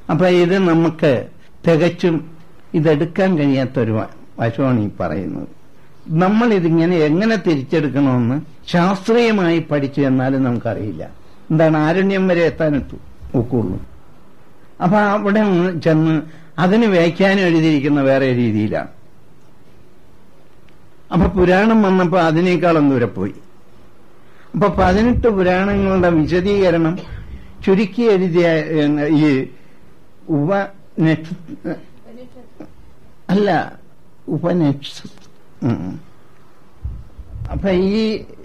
അപ്പൊ ഇത് നമുക്ക് തികച്ചും ഇതെടുക്കാൻ കഴിയാത്തൊരു വ- വശമാണ് ഈ പറയുന്നത് നമ്മൾ ഇതിങ്ങനെ എങ്ങനെ തിരിച്ചെടുക്കണമെന്ന് ശാസ്ത്രീയമായി പഠിച്ചു എന്നാലും നമുക്കറിയില്ല എന്താണ് ആരണ്യം വരെ എത്താനെത്തു ഒക്കുള്ളൂ അപ്പൊ അവിടെ ഒന്ന് ചെന്ന് അതിന് വ്യാഖ്യാനം എഴുതിയിരിക്കുന്ന വേറെ രീതിയിലാണ് അപ്പൊ പുരാണം വന്നപ്പോ അതിനേക്കാളും ദൂരെ പോയി അപ്പൊ പതിനെട്ട് പുരാണങ്ങളുടെ വിശദീകരണം ചുരുക്കി എഴുതിയ ഏഹ്, ഈ ഉപ അല്ല ഉപനിഷ അപ്പൊ ഈ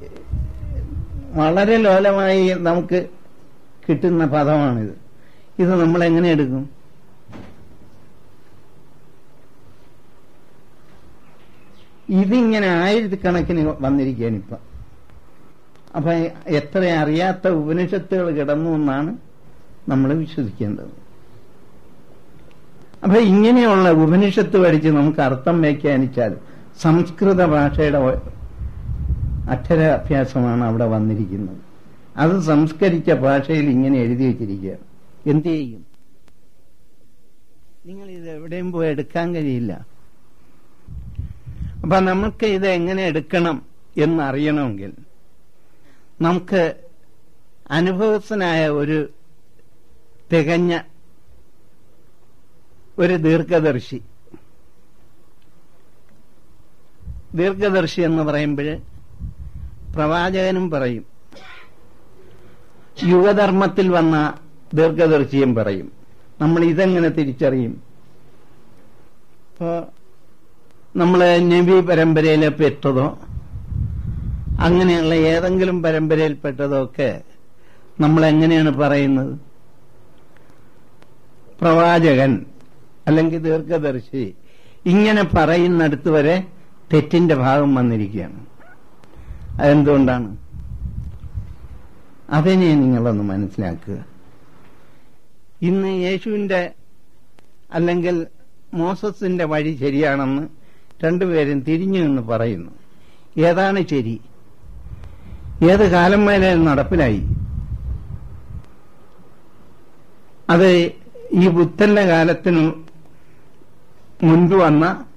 വളരെ ലോലമായി നമുക്ക് കിട്ടുന്ന പദമാണിത് ഇത് നമ്മൾ എങ്ങനെ എടുക്കും ഇതിങ്ങനെ ആയിരക്കണക്കിന് വന്നിരിക്കുകയാണ് ഇപ്പൊ അപ്പൊ എത്ര അറിയാത്ത ഉപനിഷത്തുകൾ കിടന്നു എന്നാണ് നമ്മൾ വിശ്വസിക്കേണ്ടത് അപ്പൊ ഇങ്ങനെയുള്ള ഉപനിഷത്ത് പഠിച്ച് നമുക്ക് അർത്ഥം വ്യാഖ്യാനിച്ചാൽ സംസ്കൃത ഭാഷയുടെ ഒ- അക്ഷരാഭ്യാസമാണ് അവിടെ വന്നിരിക്കുന്നത് അത് സംസ്കരിച്ച ഭാഷയിൽ ഇങ്ങനെ എഴുതി വെച്ചിരിക്കുക എന്ത് ചെയ്യും നിങ്ങൾ ഇത് എവിടെയും പോയി എടുക്കാൻ കഴിയില്ല അപ്പൊ നമുക്ക് ഇത് എങ്ങനെ എടുക്കണം എന്നറിയണമെങ്കിൽ നമുക്ക് അനുഭവസ്ഥനായ ഒരു തികഞ്ഞ ഒരു ദീർഘദർശി ദീർഘദർശി എന്ന് പറയുമ്പോൾ പ്രവാചകനും പറയും യുവധർമ്മത്തിൽ വന്ന ദീർഘദർശിയും പറയും നമ്മൾ ഇതെങ്ങനെ തിരിച്ചറിയും ഇപ്പോ നമ്മള് നബി പരമ്പരയിലെ പെട്ടതോ അങ്ങനെയുള്ള ഏതെങ്കിലും പരമ്പരയിൽപ്പെട്ടതോ ഒക്കെ നമ്മൾ എങ്ങനെയാണ് പറയുന്നത് പ്രവാചകൻ അല്ലെങ്കിൽ ദീർഘദർശി ഇങ്ങനെ പറയുന്നിടത്ത് വരെ തെറ്റിന്റെ ഭാഗം വന്നിരിക്കുകയാണ് അതെന്തുകൊണ്ടാണ് അതിനെ നിങ്ങളൊന്ന് മനസ്സിലാക്കുക ഇന്ന് യേശുവിന്റെ അല്ലെങ്കിൽ മോസസിന്റെ വഴി ശരിയാണെന്ന് രണ്ടുപേരും തിരിഞ്ഞു എന്ന് പറയുന്നു ഏതാണ് ശരി ഏത് കാലം വരെ നടപ്പിലായി അത് ഈ ബുദ്ധന്റെ കാലത്തിന് മുൻപ് വന്ന